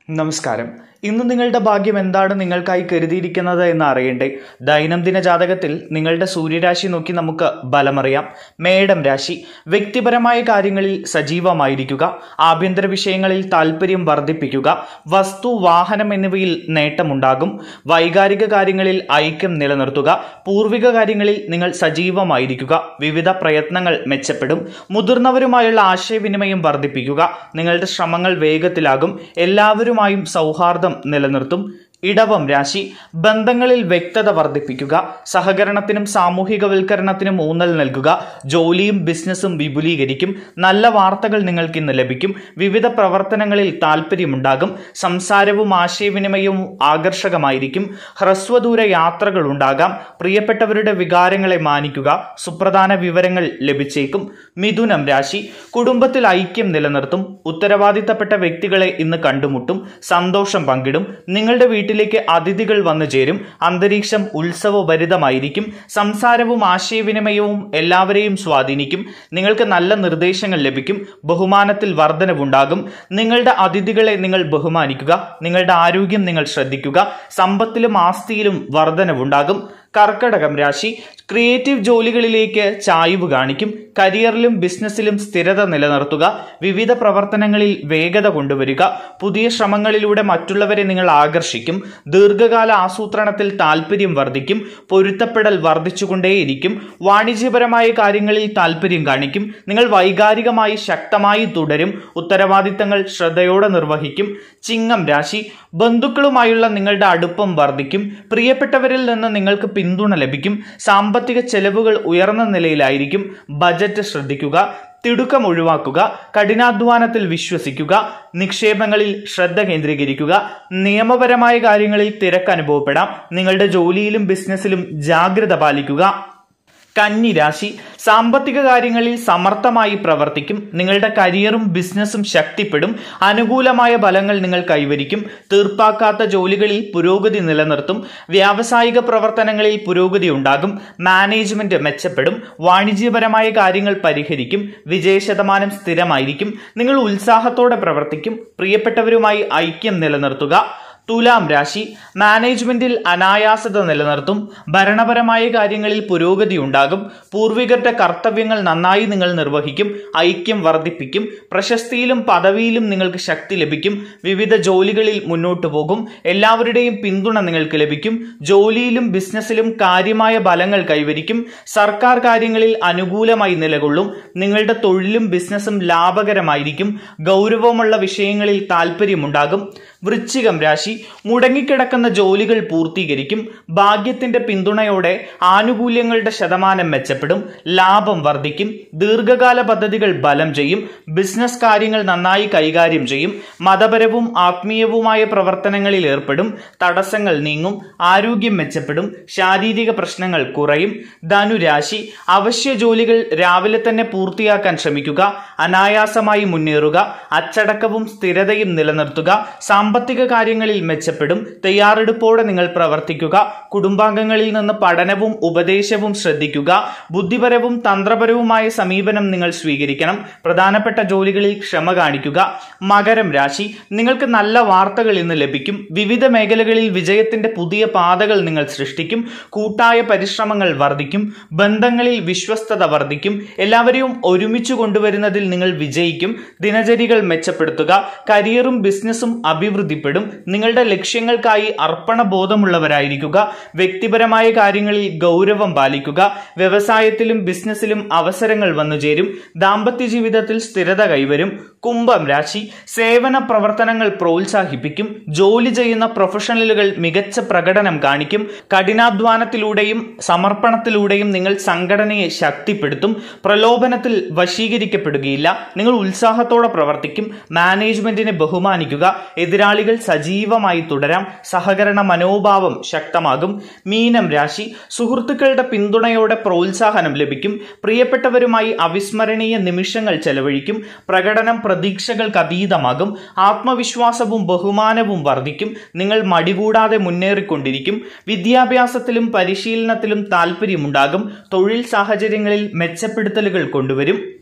നമസ്കാരം ഇന്ന് നിങ്ങളുടെ ഭാഗ്യം എന്താണ് നിങ്ങൾക്കായി കരുതിയിരിക്കുന്നത് എന്ന് അറിയണ്ടേ ദൈനംദിന ജാതകത്തിൽ നിങ്ങളുടെ സൂര്യരാശി നോക്കി നമുക്ക് ബലമറിയാം മേടം രാശി വ്യക്തിപരമായ കാര്യങ്ങളിൽ സജീവമായിരിക്കുക ആഭ്യന്തര വിഷയങ്ങളിൽ താല്പര്യം വർദ്ധിപ്പിക്കുക വസ്തു വാഹനം എന്നിവയിൽ നേട്ടമുണ്ടാകും വൈകാരിക കാര്യങ്ങളിൽ ഐക്യം നിലനിർത്തുക പൂർവിക കാര്യങ്ങളിൽ നിങ്ങൾ സജീവമായിരിക്കുക വിവിധ പ്രയത്നങ്ങൾ മെച്ചപ്പെടും മുതിർന്നവരുമായുള്ള ആശയവിനിമയം വർദ്ധിപ്പിക്കുക നിങ്ങളുടെ ശ്രമങ്ങൾ വേഗത്തിലാകും എല്ലാവരുമായും സൗഹാർദ്ദം നിലനിർത്തും ഇടവം രാശി ബന്ധങ്ങളിൽ വ്യക്തത വർദ്ധിപ്പിക്കുക സഹകരണത്തിനും സാമൂഹികവൽക്കരണത്തിനും ഊന്നൽ നൽകുക ജോലിയും ബിസിനസ്സും വിപുലീകരിക്കും നല്ല വാർത്തകൾ നിങ്ങൾക്ക് ഇന്ന് ലഭിക്കും വിവിധ പ്രവർത്തനങ്ങളിൽ താല്പര്യമുണ്ടാകും സംസാരവും ആശയവിനിമയവും ആകർഷകമായിരിക്കും ഹ്രസ്വദൂര യാത്രകൾ ഉണ്ടാകാം പ്രിയപ്പെട്ടവരുടെ വികാരങ്ങളെ മാനിക്കുക സുപ്രധാന വിവരങ്ങൾ ലഭിച്ചേക്കും മിഥുനം രാശി കുടുംബത്തിൽ ഐക്യം നിലനിർത്തും ഉത്തരവാദിത്തപ്പെട്ട വ്യക്തികളെ ഇന്ന് കണ്ടുമുട്ടും സന്തോഷം പങ്കിടും നിങ്ങളുടെ വീട്ടിലേക്ക് അതിഥികൾ വന്നു ചേരും അന്തരീക്ഷം ഉത്സവഭരിതമായിരിക്കും സംസാരവും ആശയവിനിമയവും എല്ലാവരെയും സ്വാധീനിക്കും നിങ്ങൾക്ക് നല്ല നിർദ്ദേശങ്ങൾ ലഭിക്കും ബഹുമാനത്തിൽ വർധനവുണ്ടാകും നിങ്ങളുടെ അതിഥികളെ നിങ്ങൾ ബഹുമാനിക്കുക നിങ്ങളുടെ ആരോഗ്യം നിങ്ങൾ ശ്രദ്ധിക്കുക സമ്പത്തിലും ആസ്തിയിലും വർധനവുണ്ടാകും കർക്കടകം രാശി ക്രിയേറ്റീവ് ജോലികളിലേക്ക് ചായ്വ് കാണിക്കും കരിയറിലും ബിസിനസ്സിലും സ്ഥിരത നിലനിർത്തുക വിവിധ പ്രവർത്തനങ്ങളിൽ വേഗത കൊണ്ടുവരിക പുതിയ ശ്രമങ്ങളിലൂടെ മറ്റുള്ളവരെ നിങ്ങൾ ആകർഷിക്കും ദീർഘകാല ആസൂത്രണത്തിൽ താല്പര്യം വർദ്ധിക്കും പൊരുത്തപ്പെടൽ വർദ്ധിച്ചുകൊണ്ടേയിരിക്കും വാണിജ്യപരമായ കാര്യങ്ങളിൽ താല്പര്യം കാണിക്കും നിങ്ങൾ വൈകാരികമായി ശക്തമായി തുടരും ഉത്തരവാദിത്തങ്ങൾ ശ്രദ്ധയോടെ നിർവഹിക്കും ചിങ്ങം രാശി ബന്ധുക്കളുമായുള്ള നിങ്ങളുടെ അടുപ്പം വർദ്ധിക്കും പ്രിയപ്പെട്ടവരിൽ നിന്ന് നിങ്ങൾക്ക് പിന്തുണ ലഭിക്കും സാമ്പത്തിക ചെലവുകൾ ഉയർന്ന നിലയിലായിരിക്കും ബജറ്റ് ശ്രദ്ധിക്കുക തിടുക്കം ഒഴിവാക്കുക കഠിനാധ്വാനത്തിൽ വിശ്വസിക്കുക നിക്ഷേപങ്ങളിൽ ശ്രദ്ധ കേന്ദ്രീകരിക്കുക നിയമപരമായ കാര്യങ്ങളിൽ തിരക്ക് അനുഭവപ്പെടാം നിങ്ങളുടെ ജോലിയിലും ബിസിനസ്സിലും ജാഗ്രത പാലിക്കുക കന്നി രാശി സാമ്പത്തിക കാര്യങ്ങളിൽ സമർത്ഥമായി പ്രവർത്തിക്കും നിങ്ങളുടെ കരിയറും ബിസിനസ്സും ശക്തിപ്പെടും അനുകൂലമായ ഫലങ്ങൾ നിങ്ങൾ കൈവരിക്കും തീർപ്പാക്കാത്ത ജോലികളിൽ പുരോഗതി നിലനിർത്തും വ്യാവസായിക പ്രവർത്തനങ്ങളിൽ പുരോഗതി ഉണ്ടാകും മാനേജ്മെന്റ് മെച്ചപ്പെടും വാണിജ്യപരമായ കാര്യങ്ങൾ പരിഹരിക്കും വിജയശതമാനം സ്ഥിരമായിരിക്കും നിങ്ങൾ ഉത്സാഹത്തോടെ പ്രവർത്തിക്കും പ്രിയപ്പെട്ടവരുമായി ഐക്യം നിലനിർത്തുക തുലാം രാശി മാനേജ്മെന്റിൽ അനായാസത നിലനിർത്തും ഭരണപരമായ കാര്യങ്ങളിൽ പുരോഗതി ഉണ്ടാകും പൂർവികരുടെ കർത്തവ്യങ്ങൾ നന്നായി നിങ്ങൾ നിർവഹിക്കും ഐക്യം വർദ്ധിപ്പിക്കും പ്രശസ്തിയിലും പദവിയിലും നിങ്ങൾക്ക് ശക്തി ലഭിക്കും വിവിധ ജോലികളിൽ മുന്നോട്ടു പോകും എല്ലാവരുടെയും പിന്തുണ നിങ്ങൾക്ക് ലഭിക്കും ജോലിയിലും ബിസിനസ്സിലും കാര്യമായ ഫലങ്ങൾ കൈവരിക്കും സർക്കാർ കാര്യങ്ങളിൽ അനുകൂലമായി നിലകൊള്ളും നിങ്ങളുടെ തൊഴിലും ബിസിനസ്സും ലാഭകരമായിരിക്കും ഗൗരവമുള്ള വിഷയങ്ങളിൽ താല്പര്യമുണ്ടാകും വൃശ്ചികം രാശി മുടങ്ങിക്കിടക്കുന്ന ജോലികൾ പൂർത്തീകരിക്കും ഭാഗ്യത്തിന്റെ പിന്തുണയോടെ ആനുകൂല്യങ്ങളുടെ ശതമാനം മെച്ചപ്പെടും ലാഭം വർദ്ധിക്കും ദീർഘകാല പദ്ധതികൾ ബലം ചെയ്യും ബിസിനസ് കാര്യങ്ങൾ നന്നായി കൈകാര്യം ചെയ്യും മതപരവും ആത്മീയവുമായ പ്രവർത്തനങ്ങളിൽ ഏർപ്പെടും തടസ്സങ്ങൾ നീങ്ങും ആരോഗ്യം മെച്ചപ്പെടും ശാരീരിക പ്രശ്നങ്ങൾ കുറയും ധനുരാശി അവശ്യ ജോലികൾ രാവിലെ തന്നെ പൂർത്തിയാക്കാൻ ശ്രമിക്കുക അനായാസമായി മുന്നേറുക അച്ചടക്കവും സ്ഥിരതയും നിലനിർത്തുക സാമ്പത്തിക കാര്യങ്ങളിൽ മെച്ചപ്പെടും തയ്യാറെടുപ്പോടെ നിങ്ങൾ പ്രവർത്തിക്കുക കുടുംബാംഗങ്ങളിൽ നിന്ന് പഠനവും ഉപദേശവും ശ്രദ്ധിക്കുക ബുദ്ധിപരവും തന്ത്രപരവുമായ സമീപനം നിങ്ങൾ സ്വീകരിക്കണം പ്രധാനപ്പെട്ട ജോലികളിൽ ക്ഷമ കാണിക്കുക മകരം രാശി നിങ്ങൾക്ക് നല്ല വാർത്തകൾ ഇന്ന് ലഭിക്കും വിവിധ മേഖലകളിൽ വിജയത്തിന്റെ പുതിയ പാതകൾ നിങ്ങൾ സൃഷ്ടിക്കും കൂട്ടായ പരിശ്രമങ്ങൾ വർദ്ധിക്കും ബന്ധങ്ങളിൽ വിശ്വസ്തത വർദ്ധിക്കും എല്ലാവരെയും ഒരുമിച്ച് കൊണ്ടുവരുന്നതിൽ നിങ്ങൾ വിജയിക്കും ദിനചര്യകൾ മെച്ചപ്പെടുത്തുക കരിയറും ബിസിനസ്സും അഭിവൃദ്ധിപ്പെടും നിങ്ങളുടെ ലക്ഷ്യങ്ങൾക്കായി അർപ്പണ ബോധമുള്ളവരായിരിക്കുക വ്യക്തിപരമായ കാര്യങ്ങളിൽ ഗൗരവം പാലിക്കുക വ്യവസായത്തിലും ബിസിനസ്സിലും അവസരങ്ങൾ വന്നുചേരും ദാമ്പത്യ ജീവിതത്തിൽ സ്ഥിരത കൈവരും കുംഭം രാശി സേവന പ്രവർത്തനങ്ങൾ പ്രോത്സാഹിപ്പിക്കും ജോലി ചെയ്യുന്ന പ്രൊഫഷണലുകൾ മികച്ച പ്രകടനം കാണിക്കും കഠിനാധ്വാനത്തിലൂടെയും സമർപ്പണത്തിലൂടെയും നിങ്ങൾ സംഘടനയെ ശക്തിപ്പെടുത്തും പ്രലോഭനത്തിൽ വശീകരിക്കപ്പെടുകയില്ല നിങ്ങൾ ഉത്സാഹത്തോടെ പ്രവർത്തിക്കും മാനേജ്മെന്റിനെ ബഹുമാനിക്കുക എതിരാളികൾ സജീവമായി തുടരാം സഹകരണ മനോഭാവം ശക്തമാകും മീനം രാശി സുഹൃത്തുക്കളുടെ പിന്തുണയോടെ പ്രോത്സാഹനം ലഭിക്കും പ്രിയപ്പെട്ടവരുമായി അവിസ്മരണീയ നിമിഷങ്ങൾ ചെലവഴിക്കും പ്രകടനം പ്രതീക്ഷകൾക്ക് അതീതമാകും ആത്മവിശ്വാസവും ബഹുമാനവും വർദ്ധിക്കും നിങ്ങൾ മടികൂടാതെ മുന്നേറിക്കൊണ്ടിരിക്കും വിദ്യാഭ്യാസത്തിലും പരിശീലനത്തിലും താല്പര്യമുണ്ടാകും തൊഴിൽ സാഹചര്യങ്ങളിൽ മെച്ചപ്പെടുത്തലുകൾ കൊണ്ടുവരും